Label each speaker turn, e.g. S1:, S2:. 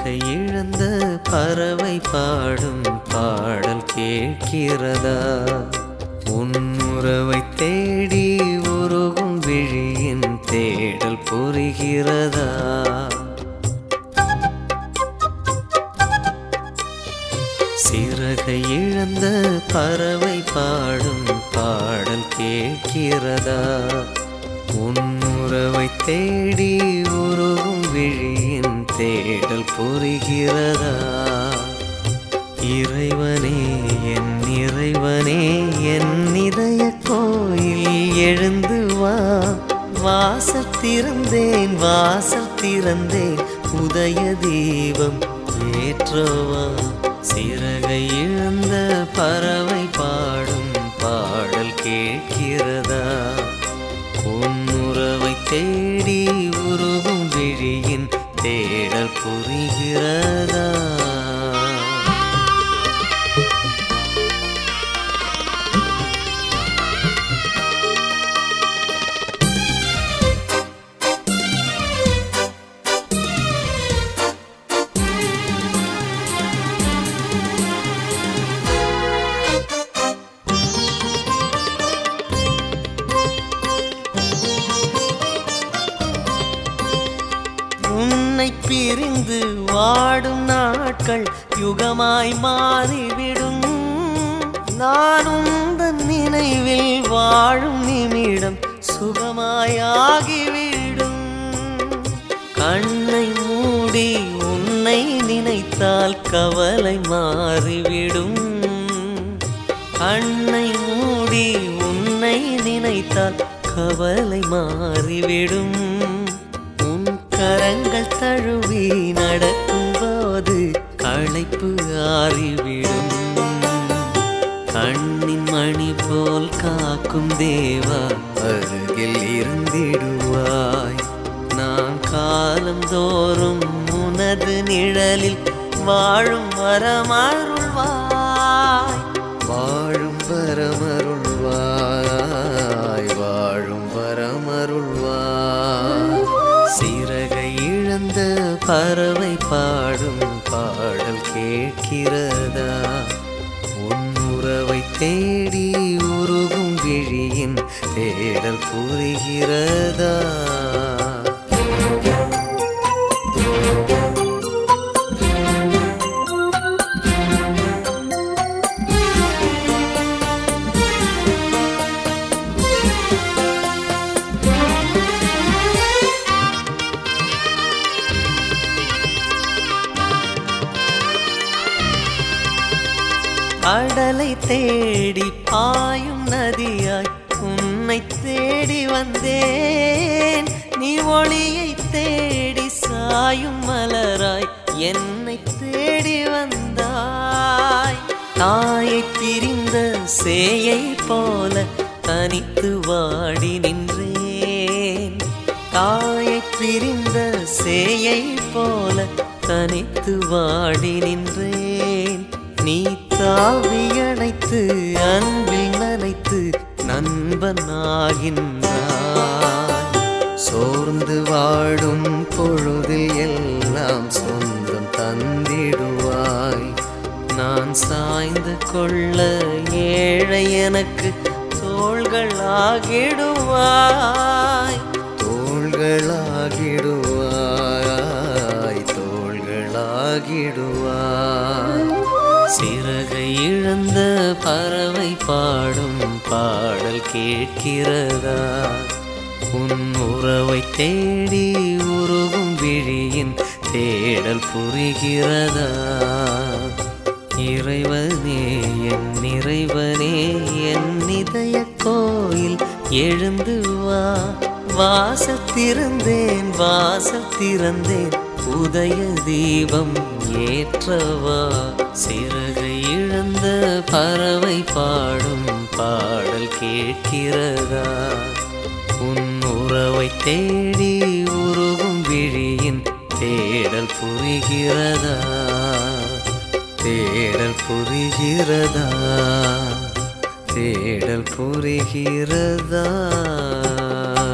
S1: சிறகை இழந்த பறவை பாடும் பாடல் கேட்கிறதா உன் உறவை தேடி உருகும் விழியின் தேடல் புரிகிறதா சிறகை இழந்த பறவை பாடும் பாடல் கேட்கிறதா உன் உறவை தேடி உருகும் விழியின் தேடல் புரிகிறதா இறைவனே என் இறைவனே என் இதய கோயில் எழுந்து வா வாசல் திறந்தேன் வாசல் திறந்தேன் உதய தீபம் ஏற்றவா சிறகை இழந்த பறவை பாடும் பாடல் கேட்கிறதா உன் உறவை தேடி உருகும் விழியின் தேடல் புரிகிறதா உன்னை பிரிந்து வாடும் நாட்கள் யுகமாய் மாறிவிடும் நான் உந்தன் நினைவில் வாழும் நிமிடம் சுகமாயாகிவிடும் கண்ணை மூடி உன்னை நினைத்தால் கவலை மாறிவிடும் கண்ணை மூடி உன்னை நினைத்தால் கவலை மாறிவிடும் உன் கரங்கள் தழுவி நடக்கும்போது களைப்பு ஆறிவிடும் கண்ணின் மணி போல் காக்கும் தேவா அருகில் இருந்திடுவாய் நான் காலந்தோறும் உனது நிழலில் வாழும் வரமருள்வாய் வாழும் வரமருள்வாய் வாழும் வரமருள்வாய் சிறகை இழந்த பறவை பாடும் பாடல் கேட்கிறதா உன் உறவை தேடி உருகும் விழியின் தேடல் புரிகிறதா கடலை தேடி பாயும் நதியாய் உன்னை தேடி வந்தேன் நீ ஒளியை தேடி சாயும் மலராய் என்னை தேடி வந்தாய் தாயை பிரிந்த சேயை போல தனித்து வாடி நின்றேன் தாயை பிரிந்த சேயை போல தனித்து வாடி நின்றேன் நீ தாவி அணைத்து அன்பில் நனைத்து நண்பனாகின்றாய் சோர்ந்து வாடும் பொழுதில் எல்லாம் சொந்தம் தந்திடுவாய் நான் சாய்ந்து கொள்ள ஏழை எனக்கு தோள்கள் ஆகிடுவாய் தோள்களாகிடுவாய் தோள்களாகிடுவாய் சிறகை இழந்த பறவை பாடும் பாடல் கேட்கிறதா உன் உறவை தேடி உருகும் விழியின் தேடல் புரிகிறதா இறைவனே என் இறைவனே என் இதய கோயில் எழுந்து வா வாசல் திறந்தேன் வாசல் திறந்தேன் உதய தீபம் ஏற்றவா சிறகை இழந்த பறவை பாடும் பாடல் கேட்கிறதா உன் உறவை தேடி உருகும் விழியின் தேடல் புரிகிறதா தேடல் புரிகிறதா தேடல் புரிகிறதா